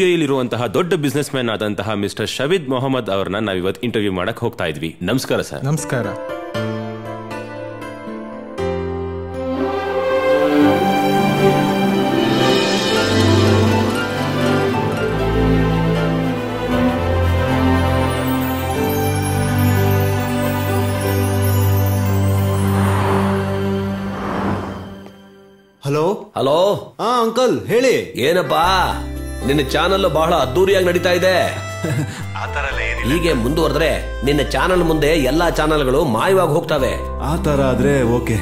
ಎಲ್ಲಿರುವಂತಹ ದೊಡ್ಡ business man ಆದಂತಹ mister Shaveed Mohammed ಅವರನ್ನ ನಾವಿವತ್ತು ಇಂಟರ್ವ್ಯೂ ಮಾಡಕ್ ಹೋಗ್ತಾ ಇದ್ವಿ ನಮಸ್ಕಾರ ಸರ್ ನಮಸ್ಕಾರ ಹಲೋ ಹಲೋ ಹಾ ಅಂಕಲ್ ಹೇಳಿ ಏನಪ್ಪಾ ನಿನ್ನ ಚಾನಲ್ ಬಹಳ ಅದ್ದೂರಿಯಾಗಿ ನಡೀತಾ ಇದೆ ಹೀಗೆ ಮುಂದುವರೆದ್ರೆ ನಿನ್ನ ಚಾನಲ್ ಮುಂದೆ ಎಲ್ಲಾ ಚಾನಲ್ಗಳು ಮಾಯವಾಗಿ ಹೋಗ್ತವೆ ಆ ತರ ಆದ್ರೆ ಓಕೆ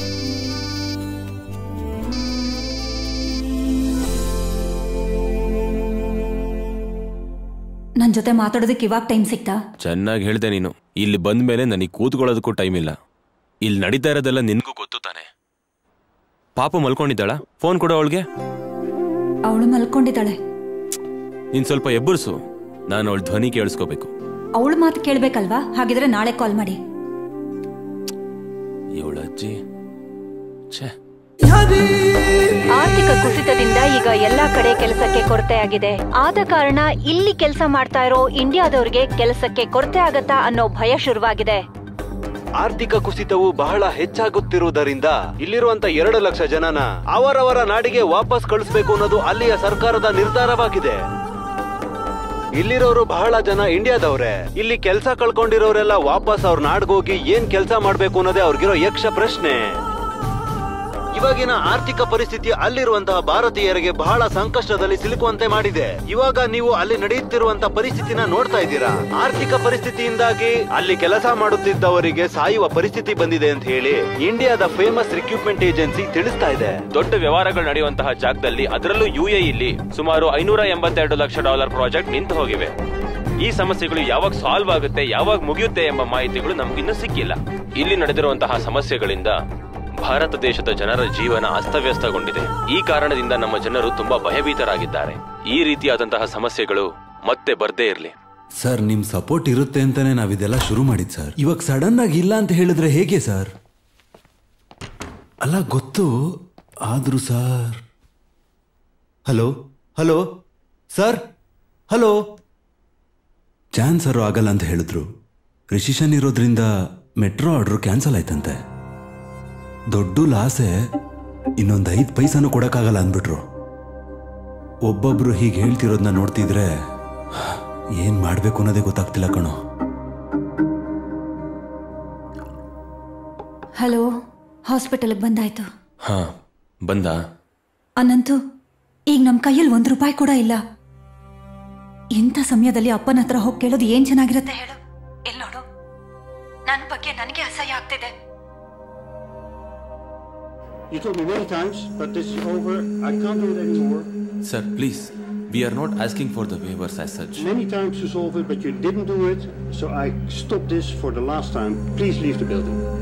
ನನ್ ಜೊತೆ ಮಾತಾಡೋದಕ್ಕೆ ಇವಾಗ ಟೈಮ್ ಸಿಕ್ತಾ ಚೆನ್ನಾಗಿ ಹೇಳ್ದೆ ನೀನು ಇಲ್ಲಿ ಬಂದ ಮೇಲೆ ನನಗೆ ಕೂತ್ಕೊಳ್ಳೋದಕ್ಕೂ ಟೈಮ್ ಇಲ್ಲ ಇಲ್ಲಿ ನಡೀತಾ ಇರೋದೆಲ್ಲ ನಿನ್ಗೂ ಗೊತ್ತು ತಾನೆ ಪಾಪ ಮಲ್ಕೊಂಡಿದ್ದಾಳ ಫೋನ್ ಕೊಡು ಅವಳಿಗೆ ಅವಳು ಮಲ್ಕೊಂಡಿದ್ದಾಳೆ ನೀನ್ ಸ್ವಲ್ಪ ಎಬ್ಬರ್ಸು ನಾನು ಅವಳ ಧ್ವನಿ ಕೇಳಿಸ್ಕೋಬೇಕು ಅವಳು ಮಾತು ಕೇಳ್ಬೇಕಲ್ವಾ ಹಾಗಿದ್ರೆ ನಾಳೆ ಕಾಲ್ ಮಾಡಿ ಇವಳ ಅಜ್ಜಿ ಛೇ ಆರ್ಥಿಕ ಕುಸಿತದಿಂದ ಈಗ ಎಲ್ಲಾ ಕಡೆ ಕೆಲಸಕ್ಕೆ ಕೊರತೆ ಆಗಿದೆ ಆದ ಕಾರಣ ಇಲ್ಲಿ ಕೆಲಸ ಮಾಡ್ತಾ ಇರೋ ಇಂಡಿಯಾದವ್ರಿಗೆ ಕೆಲಸಕ್ಕೆ ಕೊರತೆ ಆಗತ್ತಾ ಅನ್ನೋ ಭಯ ಶುರುವಾಗಿದೆ ಆರ್ಥಿಕ ಕುಸಿತವು ಬಹಳ ಹೆಚ್ಚಾಗುತ್ತಿರುವುದರಿಂದ ಇಲ್ಲಿರುವಂತ ಎರಡು ಲಕ್ಷ ಜನನ ಅವರವರ ನಾಡಿಗೆ ವಾಪಸ್ ಕಳಿಸ್ಬೇಕು ಅನ್ನೋದು ಅಲ್ಲಿಯ ಸರ್ಕಾರದ ನಿರ್ಧಾರವಾಗಿದೆ ಇಲ್ಲಿರೋರು ಬಹಳ ಜನ ಇಂಡಿಯಾದವ್ರೆ ಇಲ್ಲಿ ಕೆಲಸ ಕಳ್ಕೊಂಡಿರೋರೆಲ್ಲ ವಾಪಸ್ ಅವ್ರ ನಾಡ್ಗೋಗಿ ಏನ್ ಕೆಲಸ ಮಾಡ್ಬೇಕು ಅನ್ನೋದೇ ಅವ್ರಿಗಿರೋ ಯಕ್ಷ ಪ್ರಶ್ನೆ ಇವಾಗಿನ ಆರ್ಥಿಕ ಪರಿಸ್ಥಿತಿ ಅಲ್ಲಿರುವಂತಹ ಭಾರತೀಯರಿಗೆ ಬಹಳ ಸಂಕಷ್ಟದಲ್ಲಿ ಸಿಲುಕುವಂತೆ ಮಾಡಿದೆ ಇವಾಗ ನೀವು ಅಲ್ಲಿ ನಡೆಯುತ್ತಿರುವಂತಹ ಪರಿಸ್ಥಿತಿನ ನೋಡ್ತಾ ಇದ್ದೀರಾ ಆರ್ಥಿಕ ಪರಿಸ್ಥಿತಿಯಿಂದಾಗಿ ಅಲ್ಲಿ ಕೆಲಸ ಮಾಡುತ್ತಿದ್ದವರಿಗೆ ಸಾಯುವ ಪರಿಸ್ಥಿತಿ ಬಂದಿದೆ ಅಂತ ಹೇಳಿ ಇಂಡಿಯಾದ ಫೇಮಸ್ ರಿಕ್ರೂಟ್ಮೆಂಟ್ ಏಜೆನ್ಸಿ ತಿಳಿಸ್ತಾ ಇದೆ ದೊಡ್ಡ ವ್ಯವಹಾರಗಳು ನಡೆಯುವಂತಹ ಜಾಗದಲ್ಲಿ ಅದರಲ್ಲೂ ಯು ಇಲ್ಲಿ ಸುಮಾರು ಐನೂರ ಎಂಬತ್ತೆರಡು ಲಕ್ಷ ಡಾಲರ್ ಪ್ರಾಜೆಕ್ಟ್ ನಿಂತು ಹೋಗಿವೆ ಈ ಸಮಸ್ಯೆಗಳು ಯಾವಾಗ ಸಾಲ್ವ್ ಆಗುತ್ತೆ ಯಾವಾಗ ಮುಗಿಯುತ್ತೆ ಎಂಬ ಮಾಹಿತಿಗಳು ನಮಗಿನ್ನೂ ಸಿಕ್ಕಿಲ್ಲ ಇಲ್ಲಿ ನಡೆದಿರುವಂತಹ ಸಮಸ್ಯೆಗಳಿಂದ ಭಾರತ ದೇಶದ ಜನರ ಜೀವನ ಅಸ್ತವ್ಯಸ್ತಗೊಂಡಿದೆ ಈ ಕಾರಣದಿಂದ ನಮ್ಮ ಜನರು ತುಂಬಾ ಭಯಭೀತರಾಗಿದ್ದಾರೆ ಈ ರೀತಿಯಾದಂತಹ ಸಮಸ್ಯೆಗಳು ಮತ್ತೆ ಬರ್ದೇ ಇರಲಿ ಸರ್ ನಿಮ್ ಸಪೋರ್ಟ್ ಇರುತ್ತೆ ಅಂತಾನೆ ನಾವಿದೆಲ್ಲ ಶುರು ಮಾಡಿದ್ ಸರ್ ಇವಾಗ ಸಡನ್ ಆಗಿ ಇಲ್ಲ ಅಂತ ಹೇಳಿದ್ರೆ ಹೇಗೆ ಸರ್ ಅಲ್ಲ ಗೊತ್ತು ಆದ್ರೂ sir hello hello sir hello ಚಾನ್ಸರು ಆಗಲ್ಲ ಅಂತ ಹೇಳಿದ್ರು ರಿಸಿಷನ್ ಇರೋದ್ರಿಂದ ಮೆಟ್ರೋ ಆರ್ಡರ್ ಕ್ಯಾನ್ಸಲ್ ಆಯ್ತಂತೆ ದೊಡ್ಡ ಲಾಸೆ ಇನ್ನೊಂದು ಐದು ಪೈಸಾನು ಕೊಡಕ್ಕಾಗಲ್ಲ ಅಂದ್ಬಿಟ್ರು ಒಬ್ಬೊಬ್ರು ಹೀಗೆ ಹೇಳ್ತಿರೋದನ್ನ ನೋಡ್ತಿದ್ರೆ ಏನ್ ಮಾಡ್ಬೇಕು ಅನ್ನೋದೇ ಗೊತ್ತಾಗ್ತಿಲ್ಲ ಕಣೋ ಹಲೋ ಹಾಸ್ಪಿಟಲ್ಗೆ ಬಂದಾಯ್ತು ಹಾ ಬಂದ ಅನಂತು ಈಗ ನಮ್ ಕೈಯಲ್ಲಿ ಒಂದ್ ರೂಪಾಯಿ ಕೂಡ ಇಲ್ಲ ಇಂಥ ಸಮಯದಲ್ಲಿ ಅಪ್ಪನ ಹತ್ರ ಹೋಗಿ ಕೇಳೋದು ಏನ್ ಚೆನ್ನಾಗಿರುತ್ತೆ ಹೇಳು ಎಲ್ ನೋಡು ನನ್ ಬಗ್ಗೆ ನನಗೆ ಅಸಹ್ಯ ಆಗ್ತಿದೆ You told me many times, but this is over. I can't do it anymore. Sir please we are not asking for the waivers as such Many times to solve it, but you didn't do it, so I stopped this for the last time. Please leave the building.